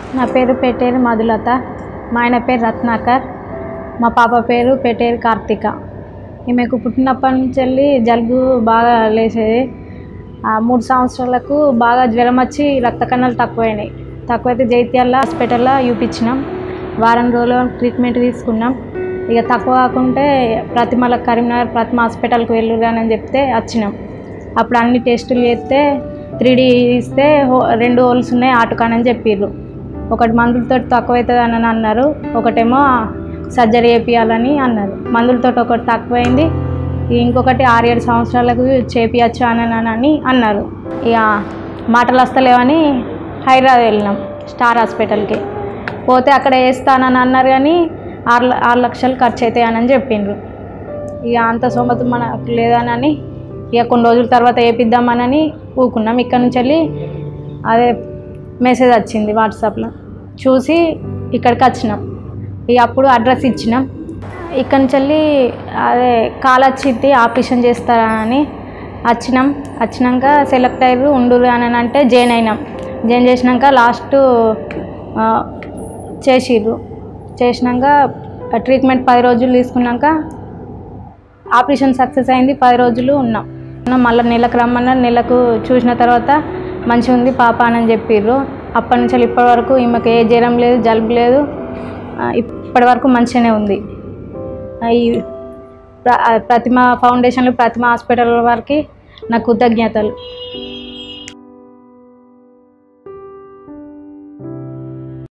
నా పేరు పెట్టేరు మధులత మా ఆయన పేరు రత్నాకర్ మా పాప పేరు పెట్టేరు కార్తిక ఈమెకు పుట్టినప్పటి నుంచి వెళ్ళి జలుబు బాగా లేచేది ఆ మూడు సంవత్సరాలకు బాగా జ్వరం వచ్చి రక్త కణాలు తక్కువైనాయి తక్కువైతే జైత్యాల హాస్పిటల్లో చూపించినాం వారం రోజులు ట్రీట్మెంట్ తీసుకున్నాం ఇక తక్కువ కాకుంటే ప్రతిమల కరీంనగర్ ప్రతిమ హాస్పిటల్కి వెళ్ళురాని అని చెప్తే వచ్చినాం అప్పుడు అన్ని టెస్టులు చేస్తే త్రీ డీ ఇస్తే హో- రెండు హోల్స్ ఉన్నాయి ఆటుకానని చెప్పిర్రు ఒకటి మందులతో తక్కువవుతుంది అని అన్నారు ఒకటేమో సర్జరీ చేపియాలని అన్నారు మందులతో ఒకటి తక్కువైంది ఇంకొకటి ఆరు ఏడు సంవత్సరాలకు చేపియచ్చు అని అని అన్నారు ఇక మాటలు వస్తలేవని హైదరాబాద్ వెళ్ళినాం స్టార్ హాస్పిటల్కి పోతే అక్కడ వేస్తానని అన్నారు కానీ ఆరు ల- ఆరు లక్షలు ఖర్చు అవుతాయని చెప్పిండ్రు ఇక అంత సోమత మనకు లేదనని ఇక కొన్ని రోజుల తర్వాత వేపిద్దామనని ఊకున్నాం ఇక్కడ నుంచి వెళ్ళి అదే మెసేజ్ వచ్చింది వాట్సాప్లో చూసి ఇక్కడికి వచ్చినాం ఇక అప్పుడు అడ్రస్ ఇచ్చినాం ఇక్కడి నుంచి వెళ్ళి అదే కాల్ వచ్చింది ఆపరేషన్ చేస్తారని వచ్చినాం వచ్చినాక సెలెక్ట్ అయ్యారు ఉండురు అని అంటే జాయిన్ అయినాం జాయిన్ చేసినాక లాస్ట్ చేసిర్రు చేసినాక ట్రీట్మెంట్ పది రోజులు తీసుకున్నాక ఆపరేషన్ సక్సెస్ అయింది పది రోజులు ఉన్నాం ఉన్నాం మళ్ళీ నెలకు రమ్మన్నారు నెలకు చూసిన తర్వాత మంచిగా ఉంది పాప అని చెప్పిర్రు అప్పటి నుంచి ఇప్పటి వరకు ఈమెకు ఏ జ్వరం లేదు జలుబు లేదు ఆ, ఇప్పటి వరకు మంచిగానే ఉంది ఆ, ఈ ప్ర- ఆ, ప్రతిమ ఫౌండేషన్లు ప్రతిమ హాస్పిటల్ వారికి నా కృతజ్ఞతలు